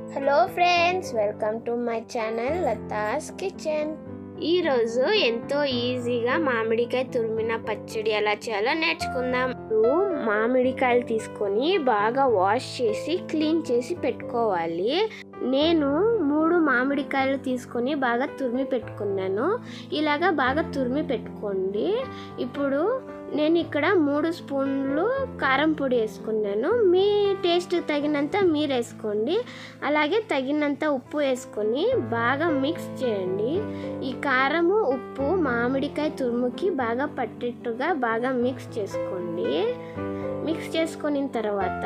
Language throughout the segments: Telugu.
hello friends welcome to my channel Latha's kitchen ఈరోజు ఎంతో ఈజీగా మామిడికాయ తురిమిన పచ్చడి ఎలా చేయాలో నేర్చుకుందాం ఇప్పుడు మామిడికాయలు తీసుకొని బాగా వాష్ చేసి క్లీన్ చేసి పెట్టుకోవాలి నేను మూడు మామిడికాయలు తీసుకొని బాగా తురిమి పెట్టుకున్నాను ఇలాగా బాగా తురిమి పెట్టుకోండి ఇప్పుడు నేను ఇక్కడ మూడు స్పూన్లు కారం పొడి వేసుకున్నాను మీ టేస్ట్ తగినంత మీరు వేసుకోండి అలాగే తగినంత ఉప్పు వేసుకొని బాగా మిక్స్ చేయండి ఈ కారము ఉప్పు మామిడికాయ తురుముకి బాగా పట్టేట్టుగా బాగా మిక్స్ చేసుకోండి మిక్స్ చేసుకున్న తర్వాత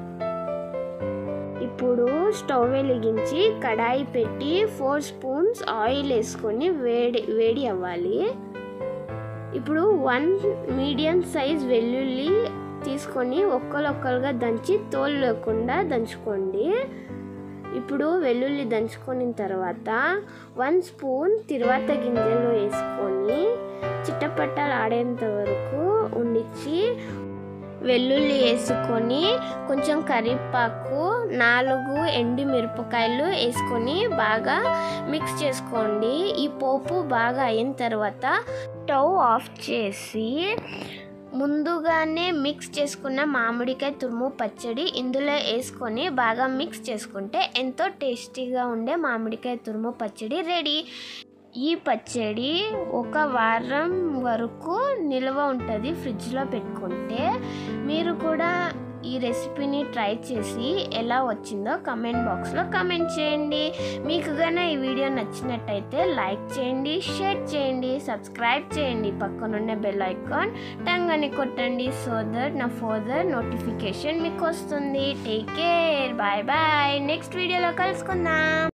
ఇప్పుడు స్టవ్ వెలిగించి కడాయి పెట్టి ఫోర్ స్పూన్స్ ఆయిల్ వేసుకొని వేడి వేడి అవ్వాలి ఇప్పుడు వన్ మీడియం సైజ్ వెల్లుల్లి తీసుకొని ఒక్కలొక్కలుగా దంచి తోలు లేకుండా దంచుకోండి ఇప్పుడు వెల్లుల్లి దంచుకొని తర్వాత వన్ స్పూన్ తిరువాత గింజలు వేసుకొని చిట్టపట్టలు ఆడేంత వరకు ఉండిచ్చి వెల్లుల్లి వేసుకొని కొంచెం కరివేపాకు నాలుగు ఎండు మిరపకాయలు వేసుకొని బాగా మిక్స్ చేసుకోండి ఈ పోపు బాగా అయిన తర్వాత స్టవ్ ఆఫ్ చేసి ముందుగానే మిక్స్ చేసుకున్న మామిడికాయ తురుము పచ్చడి ఇందులో వేసుకొని బాగా మిక్స్ చేసుకుంటే ఎంతో టేస్టీగా ఉండే మామిడికాయ తురుము పచ్చడి రెడీ ఈ పచ్చడి ఒక వారం వరకు నిల్వ ఉంటుంది ఫ్రిడ్జ్లో పెట్టుకుంటే మీరు కూడా ఈ రెసిపీని ట్రై చేసి ఎలా వచ్చిందో కమెంట్ బాక్స్లో కమెంట్ చేయండి మీకు కన్నా ఈ వీడియో నచ్చినట్టయితే లైక్ చేయండి షేర్ చేయండి సబ్స్క్రైబ్ చేయండి పక్కనున్న బెల్ ఐకాన్ టంగ్ అని కొట్టండి సో దట్ నా ఫర్దర్ నోటిఫికేషన్ మీకు వస్తుంది take care bye bye next వీడియోలో కలుసుకుందాం